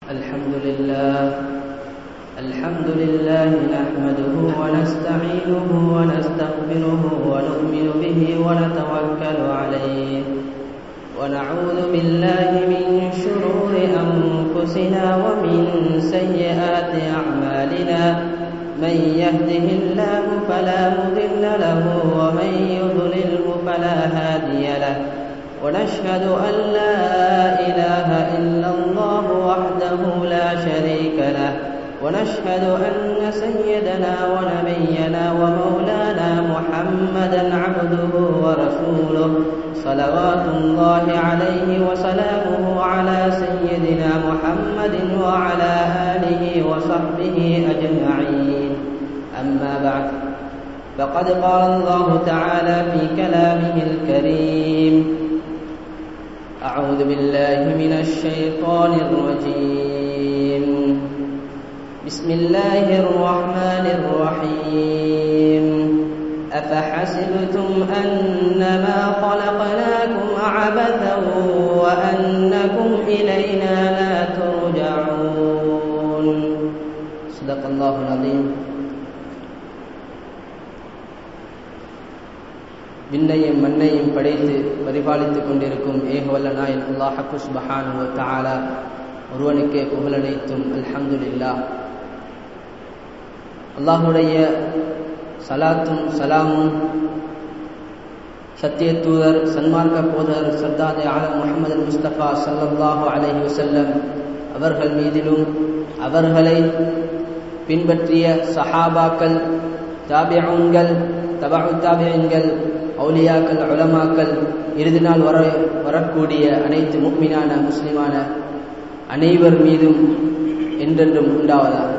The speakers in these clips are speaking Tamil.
الحمد لله الحمد لله نحمده ونستعينه ونستغفره ونؤمن به ونتوكل عليه ونعوذ بالله من شرور أنفسنا ومن سيئات أعمالنا من يهده الله فلا مضل له ومن يضلله فلا هادي له ونشهد أن لا إله إلا الله وحده لا شريك له ونشهد أن سيدنا ونبينا ومولانا محمدا عبده ورسوله صلوات الله عليه وسلامه على سيدنا محمد وعلى آله وصحبه أجمعين أما بعد فقد قال الله تعالى في كلامه الكريم أعوذ بالله من الشيطان الرجيم بسم الله الرحمن الرحيم أفحسبتم أنما خلقناكم عبثا وأنكم إلينا لا ترجعون صدق الله العظيم விண்ணையும் மண்ணையும் படைத்து பரிபாலித்துக் கொண்டிருக்கும் ஏகவல்ல நாயன் அல்லாஹக்கு சுபஹானு தாலா ஒருவனுக்கே புகழனைத்தும் அல்ஹம்துலில்லா அல்லாஹுடைய சலாத்தும் சலாமும் சத்திய தூதர் சன்மார்க்க போதர் சர்தாதே ஆலம் முகமது முஸ்தபா சல்லல்லாஹு அலஹி வசல்லம் அவர்கள் மீதிலும் அவர்களை பின்பற்றிய சஹாபாக்கள் தாபியங்கள் தபு தாபியங்கள் அவுலியாக்கள் உலமாக்கள் இறுதி நாள் வர வரக்கூடிய அனைத்து முக்மினான முஸ்லிமான அனைவர் மீதும் என்றென்றும் உண்டாவதாக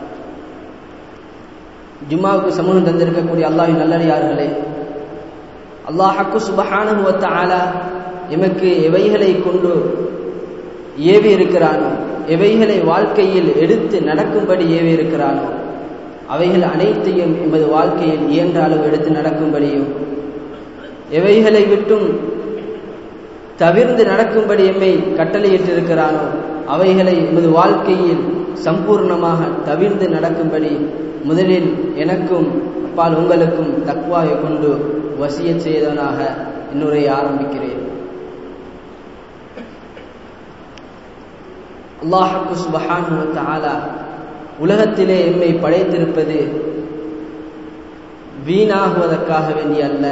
ஜும்மாவுக்கு சமூகம் தந்திருக்கக்கூடிய அல்லாஹின் நல்லடியார்களே அல்லாஹக்கு சுபஹானுவத்த ஆலா எமக்கு எவைகளை கொண்டு ஏவி இருக்கிறானோ எவைகளை வாழ்க்கையில் எடுத்து நடக்கும்படி ஏவி இருக்கிறானோ அவைகள் அனைத்தையும் எமது வாழ்க்கையில் இயன்ற அளவு எடுத்து நடக்கும்படியும் எவைகளை விட்டும் தவிர்ந்து நடக்கும்படி எம்மை கட்டளையிட்டிருக்கிறானோ அவைகளை எமது வாழ்க்கையில் சம்பூர்ணமாக தவிர்ந்து நடக்கும்படி முதலில் எனக்கும் அப்பால் உங்களுக்கும் தக்வாயை கொண்டு வசிய செய்தவனாக இன்னுரையை ஆரம்பிக்கிறேன் அல்லாஹக்கு சுபஹானு ஆலா உலகத்திலே எம்மை படைத்திருப்பது வீணாகுவதற்காக வேண்டிய அல்ல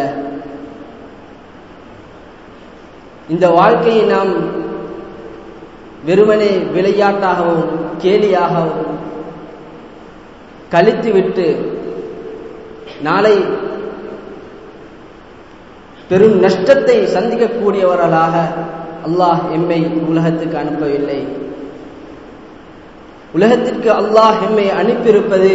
இந்த வாழ்க்கையை நாம் வெறுமனே விளையாட்டாகவும் கேலியாகவும் கழித்துவிட்டு நாளை பெரும் நஷ்டத்தை சந்திக்கக்கூடியவர்களாக அல்லாஹ் எம்மை உலகத்துக்கு அனுப்பவில்லை உலகத்திற்கு அல்லாஹ் எம்மை அனுப்பியிருப்பது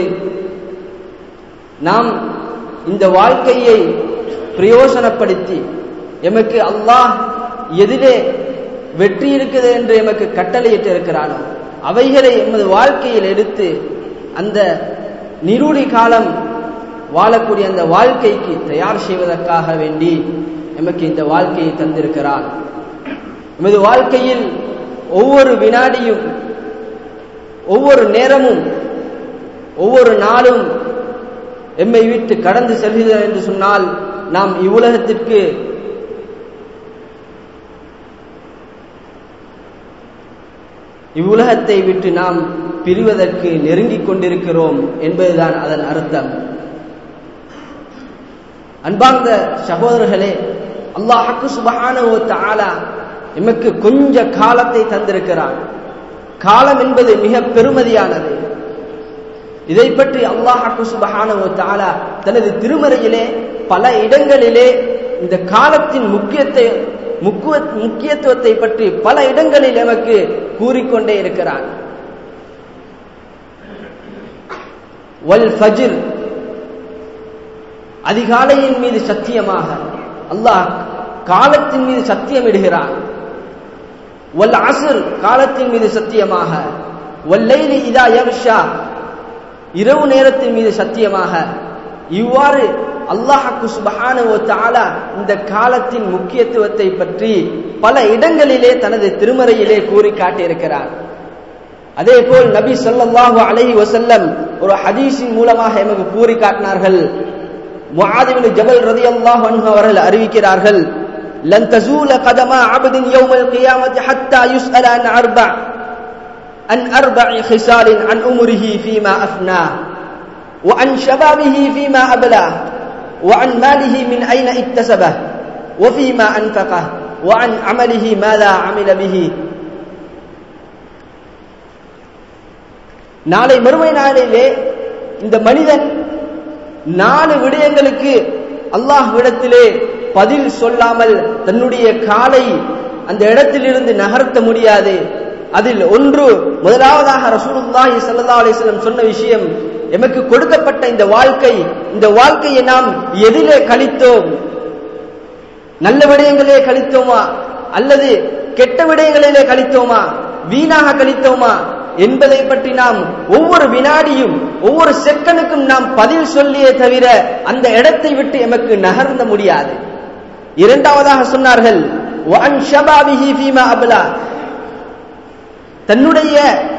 நாம் இந்த வாழ்க்கையை பிரயோசனப்படுத்தி எமக்கு அல்லாஹ் எதிலே வெற்றி இருக்குது என்று எமக்கு கட்டளையிட்டு இருக்கிறானோ அவைகளை எமது வாழ்க்கையில் எடுத்து அந்த நிருடி காலம் வாழக்கூடிய அந்த வாழ்க்கைக்கு தயார் செய்வதற்காக வேண்டி எமக்கு இந்த வாழ்க்கையை தந்திருக்கிறான் எமது வாழ்க்கையில் ஒவ்வொரு வினாடியும் ஒவ்வொரு நேரமும் ஒவ்வொரு நாளும் எம்மை விட்டு கடந்து செல்கிறது என்று சொன்னால் நாம் இவ்வுலகத்திற்கு இவ்வுலகத்தை விட்டு நாம் பிரிவதற்கு நெருங்கிக் கொண்டிருக்கிறோம் என்பதுதான் அதன் அர்த்தம் அன்பார்ந்த சகோதரர்களே அல்லாஹக்கு சுபகான ஆலா எமக்கு கொஞ்ச காலத்தை தந்திருக்கிறான் காலம் என்பது மிக பெருமதியானது இதை பற்றி அல்லாஹக்கு சுபகான தாலா தனது திருமறையிலே பல இடங்களிலே இந்த காலத்தின் முக்கியத்தை முக்கியத்துவத்தை பற்றி பல இடங்களில் எமக்கு கூறிக்கொண்டே இருக்கிறான் வல் ஃபஜிர் அதிகாலையின் மீது சத்தியமாக அல்லாஹ் காலத்தின் மீது சத்தியம் இடுகிறான் வல் அசுர் காலத்தின் மீது சத்தியமாக வல்லைலி இதா யர்ஷா இரவு நேரத்தின் மீது சத்தியமாக இவ்வாறு அல்லாஹக்கு சுபஹான தாலா இந்த காலத்தின் முக்கியத்துவத்தை பற்றி பல இடங்களிலே தனது திருமறையிலே கூறி காட்டியிருக்கிறார் அதே போல் நபி ஸல்லல்லாஹு அலைஹி வஸல்லம் ஒரு ஹதீஸின் மூலமாக எமக்கு கூறி காட்டினார்கள் முஆத் இப்னு ஜபல் ரலியல்லாஹு அன்ஹு அவர்கள் அறிவிக்கிறார்கள் لن تزول قدم عبد يوم القيامة حتى يسأل عن أربع عن أربع خصال عن أمره فيما أفناه وعن شبابه فيما أبلاه وعن ماله من أين اكتسبه وفيما أنفقه وعن عمله ماذا عمل به நாளை மறுமை நாளிலே இந்த மனிதன் நாலு விடயங்களுக்கு அல்லாஹ் விடத்திலே பதில் சொல்லாமல் தன்னுடைய காலை அந்த இடத்திலிருந்து நகர்த்த முடியாது அதில் ஒன்று முதலாவதாக ரசூலுல்லாஹி ஸல்லல்லாஹு அலைஹி வஸல்லம் சொன்ன விஷயம் எமக்கு கொடுக்கப்பட்ட இந்த வாழ்க்கை இந்த வாழ்க்கையை நாம் எதிலே கழித்தோம் நல்ல விடயங்களே கழித்தோமா அல்லது கெட்ட விடயங்களிலே கழித்தோமா வீணாக கழித்தோமா என்பதை பற்றி நாம் ஒவ்வொரு வினாடியும் ஒவ்வொரு செகண்டுக்கும் நாம் பதில் சொல்லியே தவிர அந்த இடத்தை விட்டு எமக்கு நகர்ந்த முடியாது இரண்டாவதாக சொன்னார்கள் "வஅன் ஷபாபிஹி ஃபீமா அப்லா." தன்னுடைய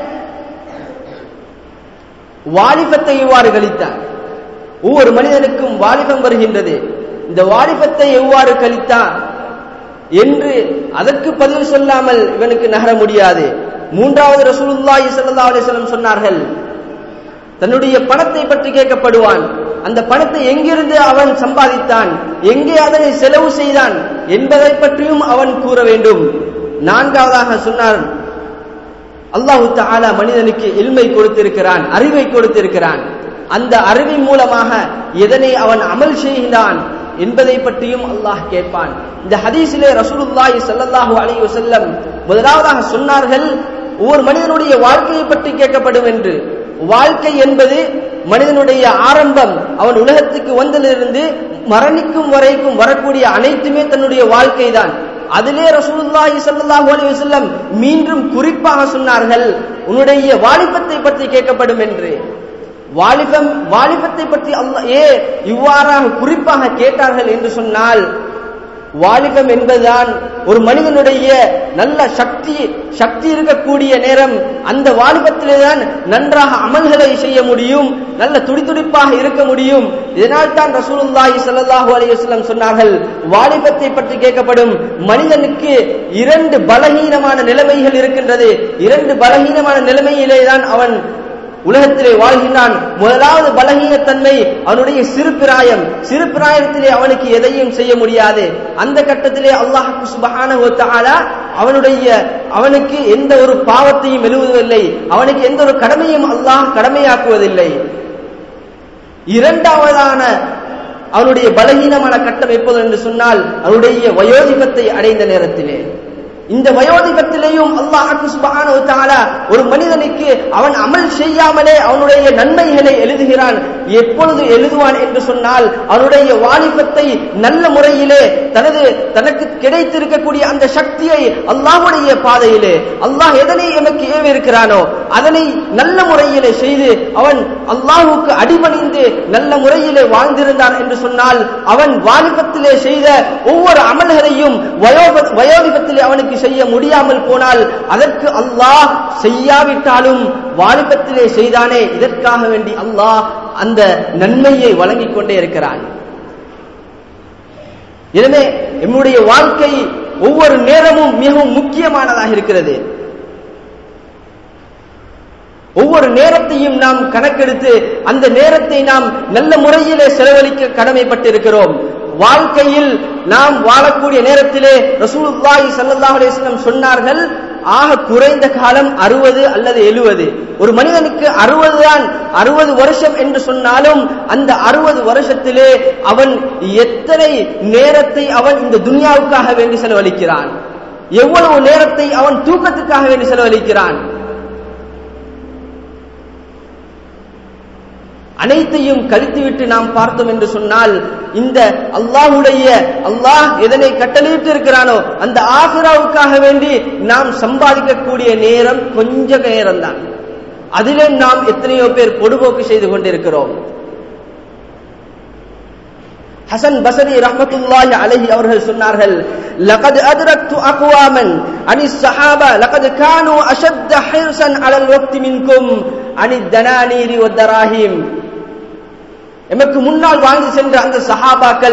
வாலிபத்தை எவ்வாறு கழித்தார் ஒவ்வொரு மனிதனுக்கும் வாலிபம் வருகின்றது இந்த வாலிபத்தை எவ்வாறு கழித்தான் என்று அதற்கு பதில் சொல்லாமல் இவனுக்கு நகர முடியாது மூன்றாவது ரசூலுல்லாஹி ஸல்லல்லாஹு அலைஹி வஸல்லம் சொன்னார்கள் தன்னுடைய பணத்தை பற்றி கேட்கப்படுவான் அந்த பணத்தை எங்கிருந்து அவன் சம்பாதித்தான் எங்கே அதனை செலவு செய்தான் என்பதை பற்றியும் அவன் கூற வேண்டும் நான்காவதாக சொன்னார் அல்லாஹு தஆலா மனிதனுக்கு இல்மை கொடுத்திருக்கிறான் அறிவை கொடுத்திருக்கிறான் அந்த அறிவின் மூலமாக எதனை அவன் அமல் செய்கிறான் என்பதை பற்றியும் அல்லாஹ் கேட்பான் இந்த ஹதீஸிலே ரசூலுல்லாஹி ஸல்லல்லாஹு அலைஹி வஸல்லம் முதலாவதாக சொன்னார்கள் ஒவ்வொரு மனிதனுடைய வாழ்க்கையை பற்றி கேட்கப்படும் என்று வாழ்க்கை என்பது மனிதனுடைய ஆரம்பம் அவன் உலகத்துக்கு வந்ததிலிருந்து மரணிக்கும் வரைக்கும் வரக்கூடிய அனைத்துமே தன்னுடைய வாழ்க்கை தான் அதிலே ரசூலுல்லாஹி ஸல்லல்லாஹு அலைஹி வஸல்லம் மீண்டும் குறிப்பாக சொன்னார்கள் உன்னுடைய வாலிபத்தை பற்றி கேட்கப்படும் என்று வாலிபம் வாலிபத்தை பற்றி அல்லாஹ் ஏ இவ்வாறாக குறிப்பாக கேட்டார்கள் என்று சொன்னால் வாலிபம் என்பதுதான் ஒரு மனிதனுடைய நல்ல சக்தி சக்தி இருக்கக்கூடிய நேரம் அந்த வாலிபத்திலே தான் நன்றாக அமல்களை செய்ய முடியும் நல்ல துடிதுடிப்பாக இருக்க முடியும் இதனால் தான் ரசூலுல்லாஹி ஸல்லல்லாஹு அலைஹி வஸல்லம் சொன்னார்கள் வாலிபத்தை பற்றி கேட்கப்படும் மனிதனுக்கு இரண்டு பலகீனமான நிலைமைகள் இருக்கின்றது இரண்டு பலகீனமான நிலைமையிலே தான் அவன் உலகத்திலே வாழ்கின்றான் முதலாவது பலகீனத்தன்மை அவனுடைய சிறு பிராயம் சிறு பிராயத்திலே அவனுக்கு எதையும் செய்ய முடியாது அந்த கட்டத்திலே அல்லாஹ் சுபஹானஹு வ தஆலா அவனுடைய அவனுக்கு எந்த ஒரு பாவத்தையும் எழுதுவதில்லை அவனுக்கு எந்த ஒரு கடமையும் அல்லாஹ் கடமையாக்குவதில்லை இரண்டாவதான அவனுடைய பலகீனமான கட்டம் எப்போது என்று சொன்னால் அவனுடைய வயோதிபத்தை அடைந்த நேரத்திலே இந்த வயோதிபத்திலேயும் அல்லாஹ் சுபஹானஹு வ தஆலா ஒரு மனிதனுக்கு அவன் அமல் செய்யாமலே அவனுடைய நன்மைகளை எழுதுகிறான் எப்பொழுது எழுதுவான் என்று சொன்னால் அவனுடைய வாலிபத்தை நல்ல முறையிலே தனது தனக்கு கிடைத்திருக்கக்கூடிய அந்த சக்தியை அல்லாஹ்வுடைய பாதையிலே அல்லாஹ் எதனை எமக்கு ஏவிருக்கிறானோ அதனை நல்ல முறையிலே செய்து அவன் அல்லாஹ்வுக்கு அடிபணிந்து நல்ல முறையிலே வாழ்ந்திருந்தான் என்று சொன்னால் அவன் வாலிபத்திலே செய்த ஒவ்வொரு அமல்களையும் வயோப வயோதிபத்திலே அவனுக்கு செய்ய முடியாமல் போனால் அதற்கு அல்லாஹ் செய்யாவிட்டாலும் வாலிபத்திலே செய்தானே இதற்காக வேண்டி அல்லாஹ் அந்த நன்மையை வழங்கிக் கொண்டே இருக்கிறான் எனவே நம்முடைய வாழ்க்கை ஒவ்வொரு நேரமும் மிகவும் முக்கியமானதாக இருக்கிறது ஒவ்வொரு நேரத்தையும் நாம் கணக்கெடுத்து அந்த நேரத்தை நாம் நல்ல முறையிலே செலவழிக்க கடமைப்பட்டிருக்கிறோம் வாழ்க்கையில் நாம் வாழக்கூடிய நேரத்திலே ரசூலுல்லாஹி ஸல்லல்லாஹு அலைஹி வஸல்லம் சொன்னார்கள் ஆக குறைந்த காலம் அறுபது அல்லது எழுவது ஒரு மனிதனுக்கு அறுபது தான் அறுபது வருஷம் என்று சொன்னாலும் அந்த அறுபது வருஷத்திலே அவன் எத்தனை நேரத்தை அவன் இந்த துன்யாவுக்காக வேண்டி செலவழிக்கிறான் எவ்வளவு நேரத்தை அவன் தூக்கத்துக்காக வேண்டி செலவழிக்கிறான் அனைத்தையும் கழித்துவிட்டு நாம் பார்த்தோம் என்று சொன்னால் இந்த அல்லாஹுடைய அல்லாஹ் எதனை கட்டளையிட்டு இருக்கிறானோ அந்த ஆசிராவுக்காக வேண்டி நாம் சம்பாதிக்கக்கூடிய நேரம் கொஞ்ச நேரம் தான் அதிலே நாம் எத்தனையோ பேர் பொடுபோக்கு செய்து கொண்டிருக்கிறோம் ஹசன் பசரி ரஹ்மத்துல்லாஹி அலைஹி அவர்கள் சொன்னார்கள் لقد ادركت اقواما عن الصحابه لقد كانوا اشد حرصا على الوقت منكم عن الدنانير والدراهم எமக்கு முன்னால் வாழ்ந்து சென்ற அந்த சஹாபாக்கள்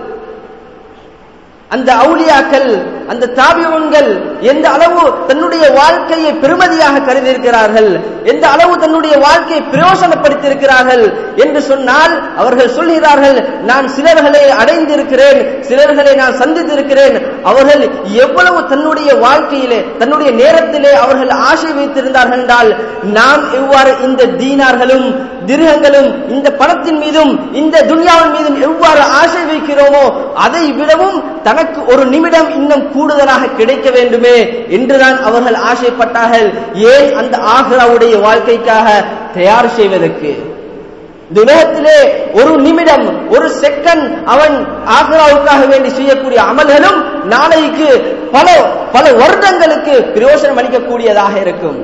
அந்த அவுலியாக்கள் அந்த தாபியன்கள் எந்த அளவு தன்னுடைய வாழ்க்கையை பெருமதியாக கருதியிருக்கிறார்கள் எந்த அளவு தன்னுடைய வாழ்க்கையை பிரயோசனப்படுத்தியிருக்கிறார்கள் என்று சொன்னால் அவர்கள் சொல்கிறார்கள் நான் சிலர்களை அடைந்திருக்கிறேன் சிலர்களை நான் சந்தித்திருக்கிறேன் அவர்கள் எவ்வளவு தன்னுடைய வாழ்க்கையிலே தன்னுடைய நேரத்திலே அவர்கள் ஆசை வைத்திருந்தார்கள் என்றால் நாம் எவ்வாறு இந்த தீனார்களும் திருகங்களும் இந்த பணத்தின் மீதும் இந்த துன்யாவின் மீதும் எவ்வாறு ஆசை வைக்கிறோமோ அதை விடவும் தனக்கு ஒரு நிமிடம் இன்னும் கூடுதலாக கிடைக்க வேண்டுமே என்றுதான் அவர்கள் ஆசைப்பட்டார்கள் ஏன் அந்த ஆக்ராவுடைய வாழ்க்கைக்காக தயார் செய்வதற்கு இந்த உலகத்திலே ஒரு நிமிடம் ஒரு செகண்ட் அவன் ஆக்ராவுக்காக வேண்டி செய்யக்கூடிய அமல்களும் நாளைக்கு பல பல வருடங்களுக்கு பிரயோசனம் அளிக்கக்கூடியதாக இருக்கும்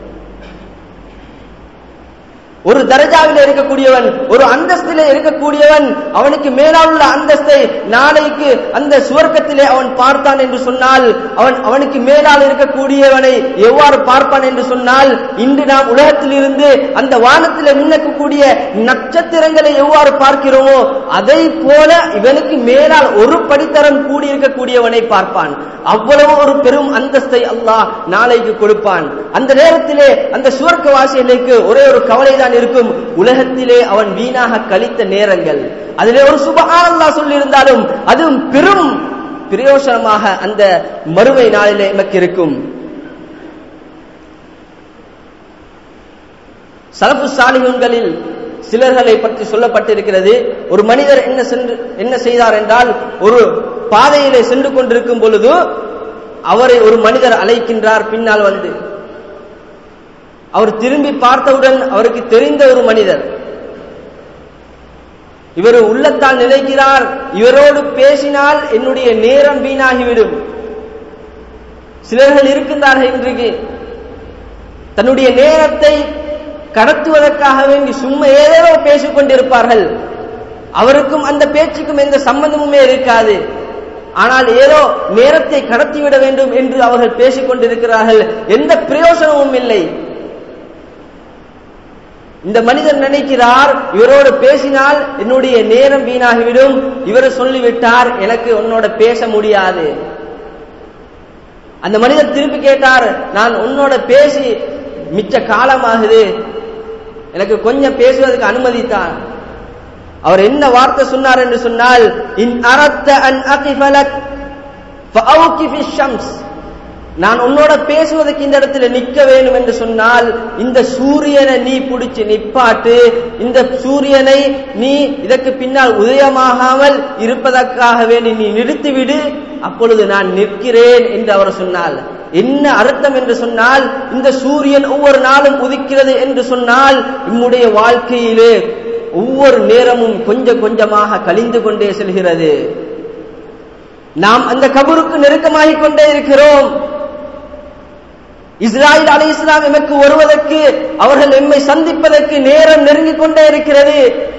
ஒரு தரஜாவில் இருக்கக்கூடியவன் ஒரு அந்தஸ்திலே இருக்கக்கூடியவன் அவனுக்கு மேலாவுள்ள அந்தஸ்தை நாளைக்கு அந்த சுவர்க்கத்திலே அவன் பார்த்தான் என்று சொன்னால் அவன் அவனுக்கு மேலால் இருக்கக்கூடியவனை எவ்வாறு பார்ப்பான் என்று சொன்னால் இன்று நாம் உலகத்தில் இருந்து அந்த வானத்தில் மின்னக்கக்கூடிய நட்சத்திரங்களை எவ்வாறு பார்க்கிறோமோ அதை போல இவனுக்கு மேலால் ஒரு படித்தரம் கூடி இருக்கக்கூடியவனை பார்ப்பான் அவ்வளவு ஒரு பெரும் அந்தஸ்தை அல்லாஹ் நாளைக்கு கொடுப்பான் அந்த நேரத்திலே அந்த சுவர்க்க வாசிகளுக்கு ஒரே ஒரு கவலை தான் இருக்கும் உலகத்திலே அவன் வீணாக கழித்த நேரங்கள் அதிலே ஒரு சுபஹானல்லா சொல்லியிருந்தாலும் அதுவும் பெரும் பிரயோசனமாக அந்த மறுமை நாளிலே எமக்கு இருக்கும் சலப்பு சாலிகங்களில் சிலர்களை பற்றி சொல்லப்பட்டிருக்கிறது ஒரு மனிதர் என்ன சென்று என்ன செய்தார் என்றால் ஒரு பாதையிலே சென்று கொண்டிருக்கும் பொழுது அவரை ஒரு மனிதர் அழைக்கின்றார் பின்னால் வந்து அவர் திரும்பி பார்த்தவுடன் அவருக்கு தெரிந்த ஒரு மனிதர் இவர் உள்ளத்தால் நினைக்கிறார் இவரோடு பேசினால் என்னுடைய நேரம் வீணாகிவிடும் சிலர்கள் இருக்கின்றார்கள் இன்றைக்கு தன்னுடைய நேரத்தை கடத்துவதற்காக வேண்டி சும்மா ஏதோ பேசிக் கொண்டிருப்பார்கள் அவருக்கும் அந்த பேச்சுக்கும் எந்த சம்பந்தமுமே இருக்காது ஆனால் ஏதோ நேரத்தை கடத்திவிட வேண்டும் என்று அவர்கள் பேசிக் கொண்டிருக்கிறார்கள் எந்த பிரயோசனமும் இல்லை இந்த மனிதன் நினைக்கிறார் இவரோடு பேசினால் என்னுடைய நேரம் வீணாகிவிடும் இவர் சொல்லிவிட்டார் எனக்கு உன்னோட பேச முடியாது அந்த மனிதர் திருப்பி கேட்டார் நான் உன்னோட பேசி மிச்ச காலமாகுது எனக்கு கொஞ்சம் பேசுவதற்கு அனுமதித்தான் அவர் என்ன வார்த்தை சொன்னார் என்று சொன்னால் இன் அரத்த அன் அகிஃபலக் ஃபஅவுகி ஷம்ஸ் நான் உன்னோட பேசுவதற்கு இந்த இடத்துல நிக்க வேண்டும் என்று சொன்னால் இந்த சூரியனை நீ பிடிச்சு நிப்பாட்டு இந்த சூரியனை நீ இதற்கு பின்னால் உதயமாகாமல் இருப்பதற்காக வேண்டி நீ நிறுத்திவிடு அப்பொழுது நான் நிற்கிறேன் என்று அவர் சொன்னால் என்ன அர்த்தம் என்று சொன்னால் இந்த சூரியன் ஒவ்வொரு நாளும் உதிக்கிறது என்று சொன்னால் நம்முடைய வாழ்க்கையிலே ஒவ்வொரு நேரமும் கொஞ்சம் கொஞ்சமாக கழிந்து கொண்டே செல்கிறது நாம் அந்த கபருக்கு நெருக்கமாகிக் கொண்டே இருக்கிறோம் இஸ்ராயில் அலி இஸ்லாம் எமக்கு வருவதற்கு அவர்கள் எம்மை சந்திப்பதற்கு நேரம் நெருங்கிக் கொண்டே இருக்கிறது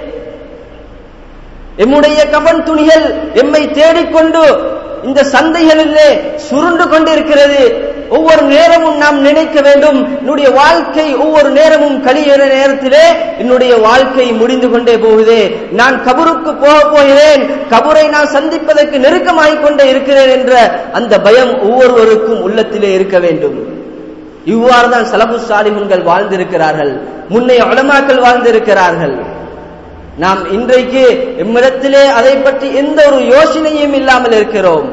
எம்முடைய கபன் துணிகள் எம்மை தேடிக்கொண்டு இந்த சந்தைகளிலே சுருண்டு கொண்டிருக்கிறது ஒவ்வொரு நேரமும் நாம் நினைக்க வேண்டும் என்னுடைய வாழ்க்கை ஒவ்வொரு நேரமும் கழிகிற நேரத்திலே என்னுடைய வாழ்க்கை முடிந்து கொண்டே போகுதே நான் கபருக்கு போக போகிறேன் கபரை நான் சந்திப்பதற்கு நெருக்கமாகிக் கொண்டே இருக்கிறேன் என்ற அந்த பயம் ஒவ்வொருவருக்கும் உள்ளத்திலே இருக்க வேண்டும் இவ்வாறு தான் சலபு சாலிகுன்கள் வாழ்ந்திருக்கிறார்கள் முன்னைய உலமாக்கள் வாழ்ந்திருக்கிறார்கள் நாம் இன்றைக்கு எம்மிடத்திலே அதை பற்றி எந்த ஒரு யோசனையும் இல்லாமல் இருக்கிறோம்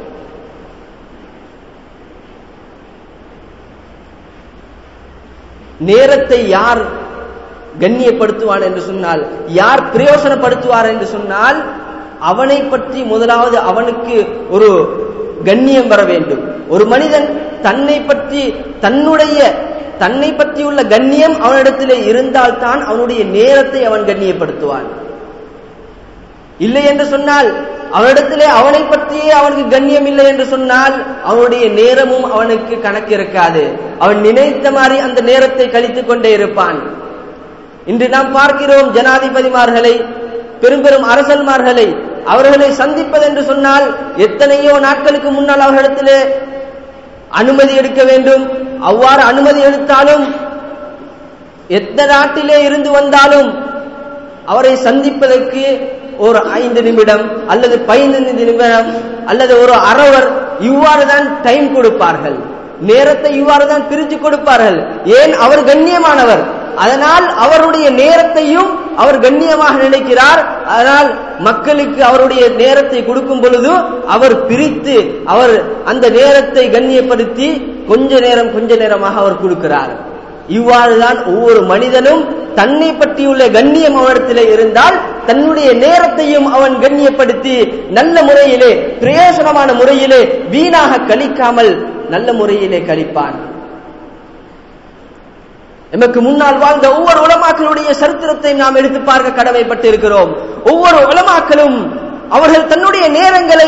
நேரத்தை யார் கண்ணியப்படுத்துவான் என்று சொன்னால் யார் பிரயோசனப்படுத்துவார் என்று சொன்னால் அவனை பற்றி முதலாவது அவனுக்கு ஒரு கண்ணியம் வர வேண்டும் ஒரு மனிதன் தன்னை பற்றி தன்னுடைய தன்னை பற்றியுள்ள கண்ணியம் அவனிடத்திலே இருந்தால்தான் அவனுடைய நேரத்தை அவன் கண்ணியப்படுத்துவான் இல்லை என்று சொன்னால் அவனிடத்திலே அவனை பற்றியே அவனுக்கு கண்ணியம் இல்லை என்று சொன்னால் அவனுடைய நேரமும் அவனுக்கு கணக்கு இருக்காது அவன் நினைத்த மாதிரி அந்த நேரத்தை கழித்துக் கொண்டே இருப்பான் இன்று நாம் பார்க்கிறோம் ஜனாதிபதிமார்களை பெரும் பெரும் அரசல்மார்களை அவர்களை சந்திப்பது என்று சொன்னால் எத்தனையோ நாட்களுக்கு முன்னால் அவர்களிடத்திலே அனுமதி எடுக்க வேண்டும் அவ்வாறு அனுமதி எடுத்தாலும் எந்த நாட்டிலே இருந்து வந்தாலும் அவரை சந்திப்பதற்கு ஒரு ஐந்து நிமிடம் அல்லது பதினைந்து நிமிடம் அல்லது ஒரு அரவர் இவ்வாறு தான் டைம் கொடுப்பார்கள் நேரத்தை இவ்வாறு தான் பிரித்து கொடுப்பார்கள் ஏன் அவர் கண்ணியமானவர் அதனால் அவருடைய நேரத்தையும் அவர் கண்ணியமாக நினைக்கிறார் அதனால் மக்களுக்கு அவருடைய நேரத்தை கொடுக்கும் பொழுது அவர் பிரித்து அவர் அந்த நேரத்தை கண்ணியப்படுத்தி கொஞ்ச நேரம் கொஞ்ச நேரமாக அவர் கொடுக்கிறார் இவ்வாறுதான் ஒவ்வொரு மனிதனும் தன்னை பற்றியுள்ள கண்ணியம் அவனிடத்திலே இருந்தால் தன்னுடைய நேரத்தையும் அவன் கண்ணியப்படுத்தி நல்ல முறையிலே பிரயோசனமான முறையிலே வீணாக கழிக்காமல் நல்ல முறையிலே கழிப்பான் எமக்கு முன்னால் வாழ்ந்த ஒவ்வொரு உலமாக்களுடைய சரித்திரத்தை நாம் எடுத்து பார்க்க கடமைப்பட்டு இருக்கிறோம் ஒவ்வொரு உலமாக்களும் அவர்கள் தன்னுடைய நேரங்களை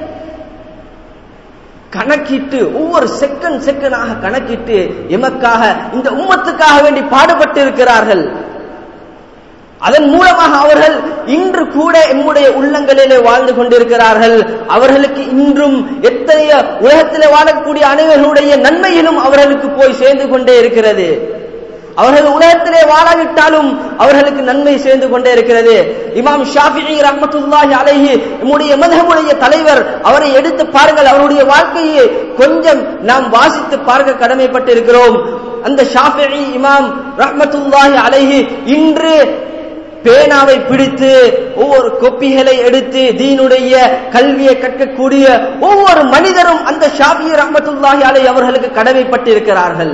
கணக்கிட்டு ஒவ்வொரு செகண்ட் செகண்டாக கணக்கிட்டு எமக்காக இந்த உம்மத்துக்காக வேண்டி பாடுபட்டு இருக்கிறார்கள் அதன் மூலமாக அவர்கள் இன்று கூட எம்முடைய உள்ளங்களிலே வாழ்ந்து கொண்டிருக்கிறார்கள் அவர்களுக்கு இன்றும் எத்தனைய உலகத்திலே வாழக்கூடிய அனைவர்களுடைய நன்மையிலும் அவர்களுக்கு போய் சேர்ந்து கொண்டே இருக்கிறது அவர்கள் உலகத்திலே வாழாவிட்டாலும் அவர்களுக்கு நன்மை சேர்ந்து கொண்டே இருக்கிறது இமாம் ஷாஃபி ரஹமத்துல்லாஹி அலைஹி நம்முடைய மதமுடைய தலைவர் அவரை எடுத்து பாருங்கள் அவருடைய வாழ்க்கையை கொஞ்சம் நாம் வாசித்து பார்க்க கடமைப்பட்டு இருக்கிறோம் அந்த ஷாஃபி இமாம் ரஹமத்துல்லாஹி அலைஹி இன்று பேனாவை பிடித்து ஒவ்வொரு கொப்பிகளை எடுத்து தீனுடைய கல்வியை கற்கக்கூடிய ஒவ்வொரு மனிதரும் அந்த ஷாஃபி ரஹமத்துல்லாஹி அலை அவர்களுக்கு கடமைப்பட்டு இருக்கிறார்கள்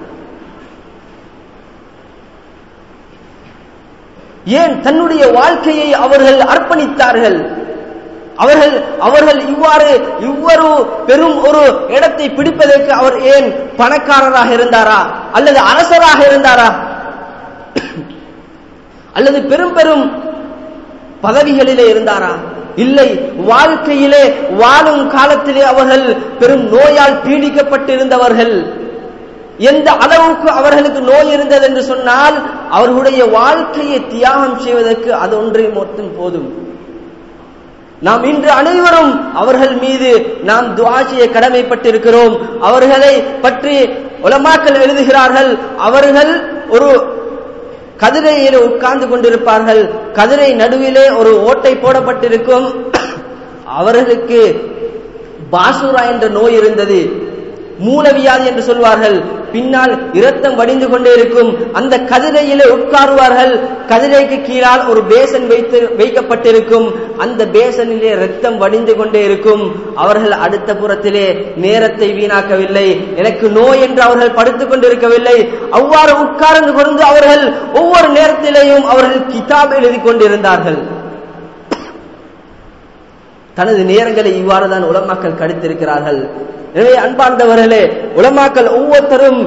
ஏன் தன்னுடைய வாழ்க்கையை அவர்கள் அர்ப்பணித்தார்கள் அவர்கள் அவர்கள் இவ்வாறு இவ்வொரு பெரும் ஒரு இடத்தை பிடிப்பதற்கு அவர் ஏன் பணக்காரராக இருந்தாரா அல்லது அரசராக இருந்தாரா அல்லது பெரும் பெரும் பதவிகளிலே இருந்தாரா இல்லை வாழ்க்கையிலே வாழும் காலத்திலே அவர்கள் பெரும் நோயால் பீடிக்கப்பட்டிருந்தவர்கள் எந்த அளவுக்கு அவர்களுக்கு நோய் இருந்தது என்று சொன்னால் அவர்களுடைய வாழ்க்கையை தியாகம் செய்வதற்கு அது ஒன்றே மொத்தம் போதும் நாம் இன்று அனைவரும் அவர்கள் மீது நாம் துவா செய்ய கடமைப்பட்டிருக்கிறோம் அவர்களை பற்றி உலமாக்கள் எழுதுகிறார்கள் அவர்கள் ஒரு கதிரையிலே உட்கார்ந்து கொண்டிருப்பார்கள் கதிரை நடுவிலே ஒரு ஓட்டை போடப்பட்டிருக்கும் அவர்களுக்கு பாசுரா என்ற நோய் இருந்தது மூலவியாதி என்று சொல்வார்கள் பின்னால் இரத்தம் வடிந்து கொண்டே இருக்கும் அந்த கதிரையிலே உட்காருவார்கள் கதிரைக்கு கீழால் ஒரு பேசன் வைத்து வைக்கப்பட்டிருக்கும் அந்த பேசனிலே ரத்தம் வடிந்து கொண்டே இருக்கும் அவர்கள் அடுத்த புறத்திலே நேரத்தை வீணாக்கவில்லை எனக்கு நோய் என்று அவர்கள் படுத்துக் கொண்டிருக்கவில்லை அவ்வாறு உட்கார்ந்து கொண்டு அவர்கள் ஒவ்வொரு நேரத்திலேயும் அவர்கள் கிதாப் எழுதி கொண்டிருந்தார்கள் தனது நேரங்களை இவ்வாறு தான் உலமாக்கள் கடித்திருக்கிறார்கள் எனவே அன்பார்ந்தவர்களே உலமாக்கள் ஒவ்வொருத்தரும்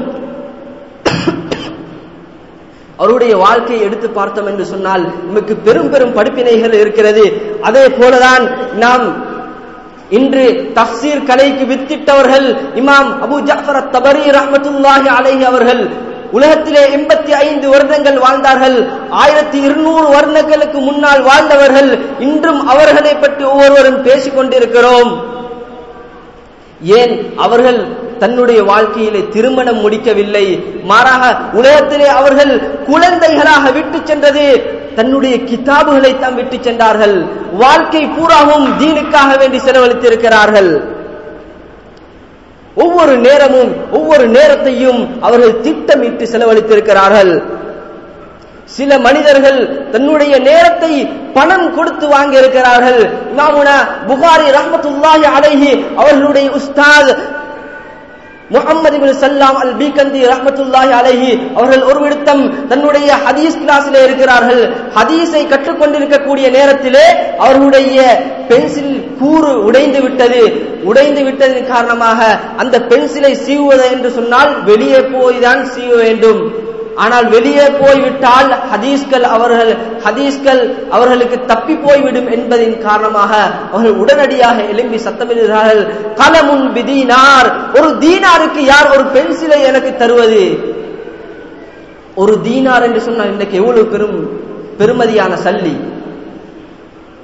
அவருடைய வாழ்க்கையை எடுத்து பார்த்தோம் என்று சொன்னால் நமக்கு பெரும் பெரும் படிப்பினைகள் இருக்கிறது அதே போலதான் நாம் இன்று தப்சீர் கலைக்கு வித்திட்டவர்கள் இமாம் அபு ஜாஃபர் தபரி ரஹமத்துல்லாஹி அலைஹி அவர்கள் உலகத்திலே எண்பத்தி ஐந்து வருடங்கள் வாழ்ந்தார்கள் ஆயிரத்தி இருநூறு வருடங்களுக்கு முன்னால் வாழ்ந்தவர்கள் இன்றும் அவர்களை பற்றி ஒவ்வொருவரும் பேசிக் கொண்டிருக்கிறோம் ஏன் அவர்கள் தன்னுடைய வாழ்க்கையிலே திருமணம் முடிக்கவில்லை மாறாக உலகத்திலே அவர்கள் குழந்தைகளாக விட்டு சென்றது தன்னுடைய கிதாபுகளை தான் விட்டு சென்றார்கள் வாழ்க்கை பூராவும் தீனுக்காக வேண்டி செலவழித்திருக்கிறார்கள் ஒவ்வொரு நேரமும் ஒவ்வொரு நேரத்தையும் அவர்கள் திட்டமிட்டு செலவழித்திருக்கிறார்கள் சில மனிதர்கள் தன்னுடைய நேரத்தை பணம் கொடுத்து வாங்கி இருக்கிறார்கள் இமாமுனா புகாரி ரஹமத்துல்லாஹி அலைஹி அவர்களுடைய உஸ்தாத் Muhammad ibn Sallam al Baykandi ரஹமத்துல்லாஹி அலைஹி அவர்கள் ஒரு விடுத்தம் தன்னுடைய ஹதீஸ் கிளாஸிலே இருக்கிறார்கள் ஹதீஸை கற்றுக்கொண்டிருக்கக்கூடிய நேரத்திலே அவர்களுடைய பென்சில் கூறு உடைந்து விட்டது உடைந்து விட்டதன் காரணமாக அந்த பென்சிலை சீவுவது என்று சொன்னால் வெளியே போய் தான் சீவ வேண்டும் ஆனால் வெளியே போய்விட்டால் ஹதீஸ்கள் அவர்கள் ஹதீஸ்கள் அவர்களுக்கு தப்பி போய்விடும் என்பதின் காரணமாக அவர்கள் உடனடியாக எழும்பி சத்தமிடுகிறார்கள் கலமுன் விதீனார் ஒரு தீனாருக்கு யார் ஒரு பென்சிலை எனக்கு தருவது ஒரு தீனார் என்று சொன்னால் இன்றைக்கு எவ்வளவு பெரும் பெருமதியான சல்லி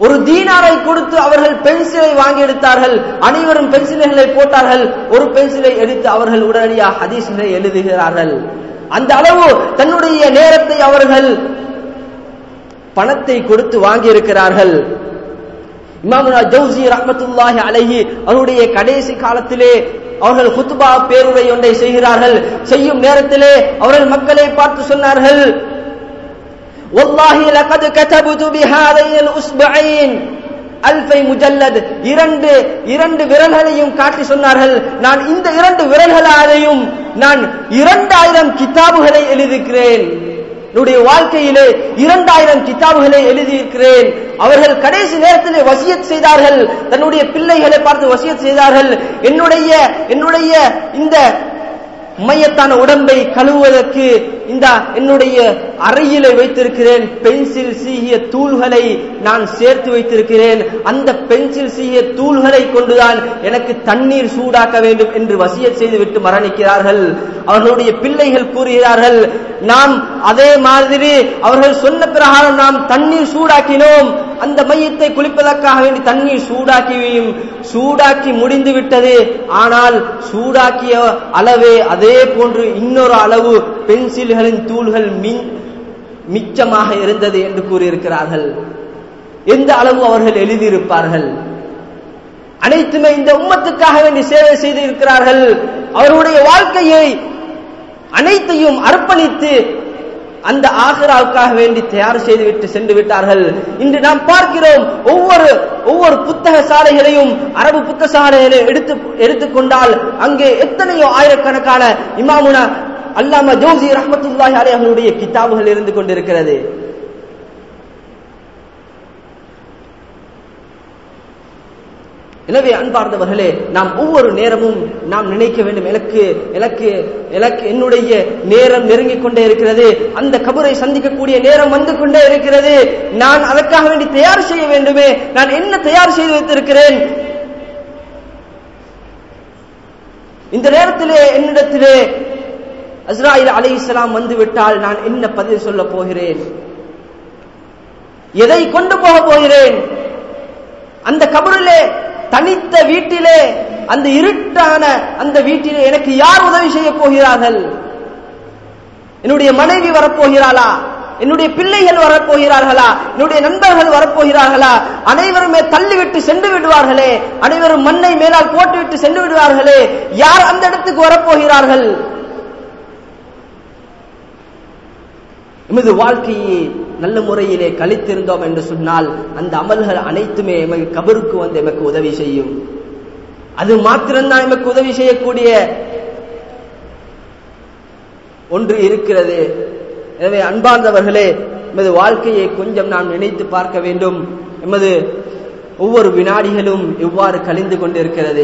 ஒரு தீனாரை கொடுத்து அவர்கள் பென்சிலை வாங்கி எடுத்தார்கள் அனைவரும் பென்சில்களை போட்டார்கள் ஒரு பென்சிலை எடுத்து அவர்கள் உடனடியாக ஹதீஸ்களை எழுதுகிறார்கள் அந்த அளவு தன்னுடைய நேரத்தை அவர்கள் பணத்தை கொடுத்து வாங்கி இருக்கிறார்கள் இமாமுனா ஜவுசி ரஹமத்துல்லாஹி அலைஹி அவருடைய கடைசி காலத்திலே அவர்கள் குத்துபா பேருரை ஒன்றை செய்கிறார்கள் செய்யும் நேரத்திலே அவர்கள் மக்களை பார்த்து சொன்னார்கள் والله لقد كتبت بهذين الأسبوعين அல்பை முஜல்லத் இரண்டு இரண்டு விரல்களையும் காட்டி சொன்னார்கள் நான் இந்த இரண்டு விரல்களாலையும் நான் இரண்டாயிரம் கிதாபுகளை எழுதியிருக்கிறேன் என்னுடைய வாழ்க்கையிலே இரண்டாயிரம் கிதாபுகளை எழுதியிருக்கிறேன் அவர்கள் கடைசி நேரத்தில் வசியத் செய்தார்கள் தன்னுடைய பிள்ளைகளை பார்த்து வசியத் செய்தார்கள் என்னுடைய என்னுடைய இந்த மையத்தான உடம்பை கழுவுவதற்கு இந்த என்னுடைய அறையிலே வைத்திருக்கிறேன் பென்சில் சீகிய தூள்களை நான் சேர்த்து வைத்திருக்கிறேன் அந்த பென்சில் சீகிய தூள்களை கொண்டுதான் எனக்கு தண்ணீர் சூடாக்க வேண்டும் என்று வசிய செய்துவிட்டு மரணிக்கிறார்கள் அவர்களுடைய பிள்ளைகள் கூறுகிறார்கள் நாம் அதே மாதிரி அவர்கள் சொன்ன பிரகாரம் நாம் தண்ணீர் சூடாக்கினோம் அந்த மையத்தை குளிப்பதற்காக வேண்டி தண்ணீர் சூடாக்கியும் சூடாக்கி முடிந்து விட்டது ஆனால் சூடாக்கிய அளவே அதே போன்று இன்னொரு அளவு பென்சில்களின் தூள்கள் மின் மிச்சமாக இருந்தது என்று கூறியிருக்கிறார்கள் எந்த அளவு அவர்கள் எழுதியிருப்பார்கள் அனைத்துமே இந்த உம்மத்துக்காக வேண்டி சேவை செய்து இருக்கிறார்கள் அவருடைய வாழ்க்கையை அனைத்தையும் அர்ப்பணித்து அந்த ஆகராவுக்காக வேண்டி தயார் செய்துவிட்டு சென்று விட்டார்கள் இன்று நாம் பார்க்கிறோம் ஒவ்வொரு ஒவ்வொரு புத்தக சாலைகளையும் அரபு புத்தக சாலைகளை எடுத்து எடுத்துக்கொண்டால் அங்கே எத்தனையோ ஆயிரக்கணக்கான இமாமுனா அல்லாம ஜோசி ரஹமத்துல்லாஹி அலை அவர்களுடைய கிதாபுகள் இருந்து கொண்டிருக்கிறது எனவே அன்பார்ந்தவர்களே நாம் ஒவ்வொரு நேரமும் நாம் நினைக்க வேண்டும் எனக்கு எனக்கு எனக்கு என்னுடைய நேரம் நெருங்கிக் கொண்டே இருக்கிறது அந்த கபரை சந்திக்கக்கூடிய நேரம் வந்து கொண்டே இருக்கிறது நான் அதற்காக வேண்டி தயார் செய்ய வேண்டுமே நான் என்ன தயார் செய்து வைத்திருக்கிறேன் இந்த நேரத்திலே என்னிடத்திலே அஸ்ராயில் அலை இஸ்லாம் வந்து விட்டால் நான் என்ன பதில் சொல்ல போகிறேன் எதை கொண்டு போக போகிறேன் அந்த கபரிலே தனித்த வீட்டிலே அந்த இருட்டான அந்த வீட்டிலே எனக்கு யார் உதவி செய்ய போகிறார்கள் என்னுடைய மனைவி வரப்போகிறாளா என்னுடைய பிள்ளைகள் வரப்போகிறார்களா என்னுடைய நண்பர்கள் வரப்போகிறார்களா அனைவருமே தள்ளிவிட்டு சென்று விடுவார்களே அனைவரும் மண்ணை மேலால் போட்டுவிட்டு சென்று விடுவார்களே யார் அந்த இடத்துக்கு வரப்போகிறார்கள் எமது வாழ்க்கையை நல்ல முறையிலே கழித்திருந்தோம் என்று சொன்னால் அந்த அமல்கள் அனைத்துமே எமக்கு கபருக்கு வந்து எமக்கு உதவி செய்யும் அது மாத்திரம்தான் எமக்கு உதவி செய்யக்கூடிய ஒன்று இருக்கிறது எனவே அன்பார்ந்தவர்களே எமது வாழ்க்கையை கொஞ்சம் நாம் நினைத்து பார்க்க வேண்டும் எமது ஒவ்வொரு வினாடிகளும் எவ்வாறு கழிந்து கொண்டிருக்கிறது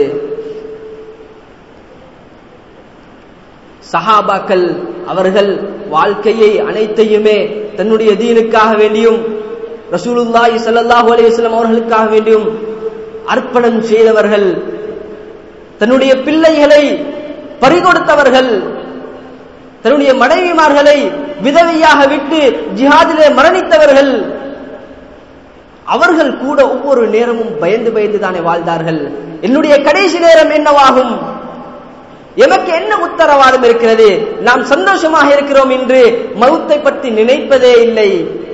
சஹாபாக்கள் அவர்கள் வாழ்க்கையை அனைத்தையுமே தன்னுடைய தீனுக்காக வேண்டியும் ரசூலுல்லாஹி ஸல்லல்லாஹு அலைஹி வஸல்லம் அவர்களுக்காக வேண்டியும் அர்ப்பணம் செய்தவர்கள் தன்னுடைய பிள்ளைகளை பறிகொடுத்தவர்கள் தன்னுடைய மனைவிமார்களை விதவையாக விட்டு ஜிஹாதிலே மரணித்தவர்கள் அவர்கள் கூட ஒவ்வொரு நேரமும் பயந்து பயந்து தானே வாழ்ந்தார்கள் என்னுடைய கடைசி நேரம் என்னவாகும் எமக்கு என்ன உத்தரவாதம் இருக்கிறது நாம் சந்தோஷமாக இருக்கிறோம் என்று மவுத்தை பற்றி நினைப்பதே இல்லை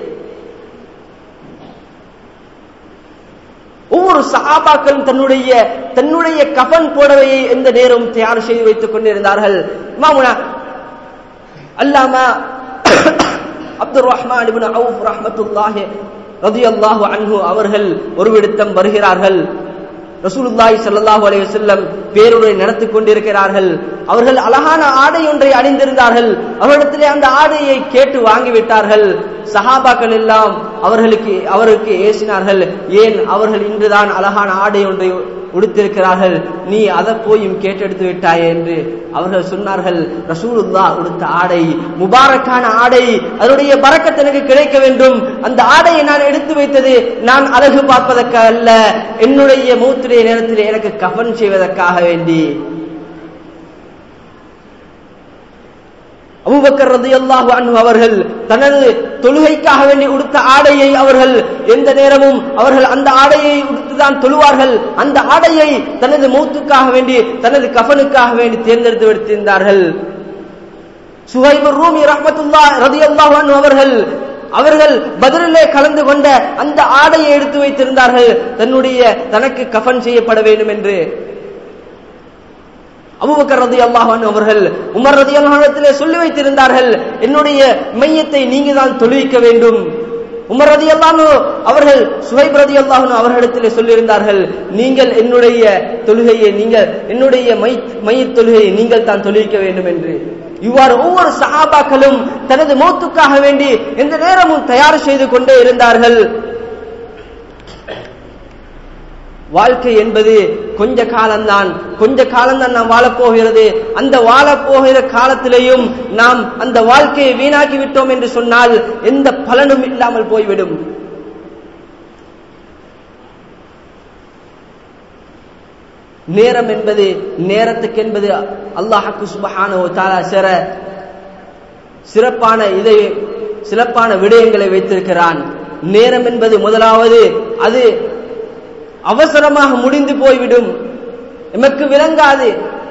ஒவ்வொரு சஹாபாக்களும் தன்னுடைய தன்னுடைய கஃன் புடவையை எந்த நேரம் தயார் செய்து வைத்துக் கொண்டிருந்தார்கள் மாமுனா அல்லாமா அப்துல் ரஹ்மான் இப்னு அவுஃப் ரஹ்மத்துல்லாஹி ரலியல்லாஹு அன்ஹு அவர்கள் ஒரு விடுத்தம் வருகிறார்கள் ரசூலுல்லாஹி ஸல்லல்லாஹு அலைஹி வஸல்லம் பேருரை நடத்தி கொண்டிருக்கிறார்கள் அவர்கள் அழகான ஆடை ஒன்றை அணிந்திருந்தார்கள் அவரிடத்திலே அந்த ஆடையை கேட்டு வாங்கிவிட்டார்கள் சஹாபாக்கள் எல்லாம் அவர்களுக்கு அவருக்கு ஏசினார்கள் ஏன் அவர்கள் இன்றுதான் அழகான ஆடை ஒன்றை உடுத்திருக்கிறார்கள் நீ அதை போயும் கேட்டெடுத்து விட்டாயே என்று அவர்கள் சொன்னார்கள் ரசூலுல்லா உடுத்த ஆடை முபாரக்கான ஆடை அதனுடைய பறக்கத்து எனக்கு கிடைக்க வேண்டும் அந்த ஆடையை நான் எடுத்து வைத்தது நான் அழகு பார்ப்பதற்காக அல்ல என்னுடைய மூத்துடைய நேரத்தில் எனக்கு கஃன் செய்வதற்காக வேண்டி அபூபக்கர் ரலியல்லாஹு அன்ஹு அவர்கள் தனது தொழுகைக்காக வேண்டி உடுத்த ஆடையை அவர்கள் எந்த நேரமும் அவர்கள் அந்த ஆடையை உடுத்துதான் தொழுவார்கள் அந்த ஆடையை தனது மௌத்துக்காக வேண்டி தனது கஃனுக்காக வேண்டி தேர்ந்தெடுத்து எடுத்திருந்தார்கள் சுஹைபுர் ரூமி ரஹ்மத்துல்லா ரலியல்லாஹு அன்ஹு அவர்கள் அவர்கள் பதிலே கலந்து கொண்ட அந்த ஆடையை எடுத்து வைத்திருந்தார்கள் தன்னுடைய தனக்கு கஃன் செய்யப்பட வேண்டும் என்று அபுபக்கர் ரதி அல்லாஹான் அவர்கள் உமர் ரதி அல்லாஹத்திலே சொல்லி வைத்திருந்தார்கள் என்னுடைய மையத்தை நீங்க தான் தொழுவிக்க வேண்டும் உமர் ரதி அல்லானு அவர்கள் சுவைப் ரதி அல்லாஹனு அவர்களிடத்திலே சொல்லியிருந்தார்கள் நீங்கள் என்னுடைய தொழுகையை நீங்கள் என்னுடைய மை மைய தொழுகையை நீங்கள் தான் தொழுவிக்க வேண்டும் என்று இவ்வாறு ஒவ்வொரு சஹாபாக்களும் தனது மௌத்துக்காக வேண்டி எந்த நேரமும் தயார் செய்து கொண்டே இருந்தார்கள் வாழ்க்கை என்பது கொஞ்ச காலம்தான் கொஞ்ச காலம்தான் நாம் வாழப்போகிறது அந்த வாழப்போகிற காலத்திலேயும் நாம் அந்த வாழ்க்கையை வீணாக்கி விட்டோம் என்று சொன்னால் எந்த பலனும் இல்லாமல் போய்விடும் நேரம் என்பது நேரத்துக்கு என்பது அல்லாஹாக்கு சுபஹான தாலா சிற சிறப்பான இதை சிறப்பான விடயங்களை வைத்திருக்கிறான் நேரம் என்பது முதலாவது அது அவசரமாக முடிந்து போய்விடும் எமக்கு விளங்காது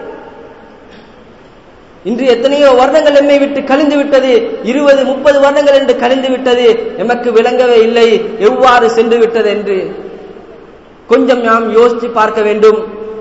இன்று எத்தனையோ வருடங்கள் எம்மை விட்டு கழிந்து விட்டது இருபது முப்பது வருடங்கள் என்று கழிந்து விட்டது எமக்கு விளங்கவே இல்லை எவ்வாறு சென்று விட்டது என்று கொஞ்சம் நாம் யோசித்து பார்க்க வேண்டும்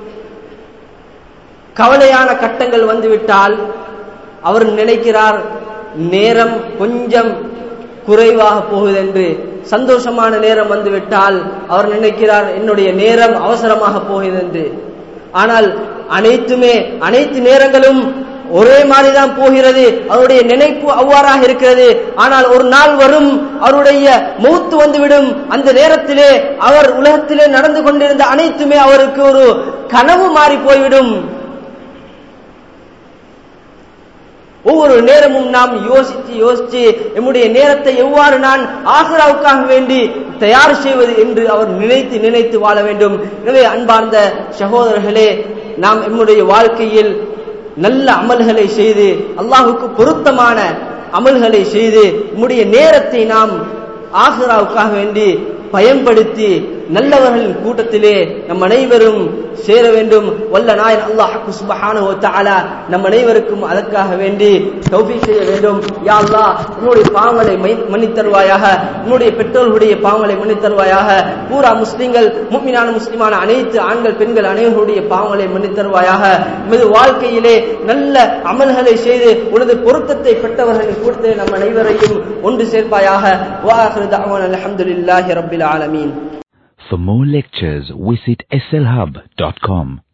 கவலையான கட்டங்கள் வந்துவிட்டால் அவர் நினைக்கிறார் நேரம் கொஞ்சம் குறைவாக போகுது என்று சந்தோஷமான நேரம் வந்துவிட்டால் அவர் நினைக்கிறார் என்னுடைய நேரம் அவசரமாக போகுது என்று ஆனால் அனைத்துமே அனைத்து நேரங்களும் ஒரே மாதிரிதான் போகிறது அவருடைய நினைப்பு அவ்வாறாக இருக்கிறது ஆனால் ஒரு நாள் வரும் அவருடைய மூத்து வந்துவிடும் அந்த நேரத்திலே அவர் உலகத்திலே நடந்து கொண்டிருந்த அனைத்துமே அவருக்கு ஒரு கனவு மாறி போய்விடும் ஒவ்வொரு நேரமும் நாம் யோசித்து யோசித்து நம்முடைய நேரத்தை எவ்வாறு நான் ஆசிராவுக்காக வேண்டி தயார் செய்வது என்று அவர் நினைத்து நினைத்து வாழ வேண்டும் எனவே அன்பார்ந்த சகோதரர்களே நாம் நம்முடைய வாழ்க்கையில் நல்ல அமல்களை செய்து அல்லாஹுக்கு பொருத்தமான அமல்களை செய்து நம்முடைய நேரத்தை நாம் ஆசிராவுக்காக வேண்டி பயன்படுத்தி நல்லவர்களின் கூட்டத்திலே நம் அனைவரும் சேர வேண்டும் வல்ல நாயன் அல்லாஹ் சுபஹானஹு வ தஆலா நம் அனைவருக்கும் அதற்காக வேண்டி தௌஃபீக் செய்ய வேண்டும் யா அல்லாஹ் உன்னுடைய பாவங்களை மன்னித் தருவாயாக உன்னுடைய பெற்றோர்களுடைய பாவங்களை மன்னித் தருவாயாக பூரா முஸ்லிம்கள் முக்மினான முஸ்லிமான அனைத்து ஆண்கள் பெண்கள் அனைவருடைய பாவங்களை மன்னித் தருவாயாக உமது வாழ்க்கையிலே நல்ல அமல்களை செய்து உனது பொருத்தத்தை பெற்றவர்களின் கூட்டத்தை நம் அனைவரையும் ஒன்று சேர்ப்பாயாக வாஹிரு தஅவானா அல்ஹம்துலில்லாஹி ரப்பில் ஆலமீன் For more lectures, visit slhub.com.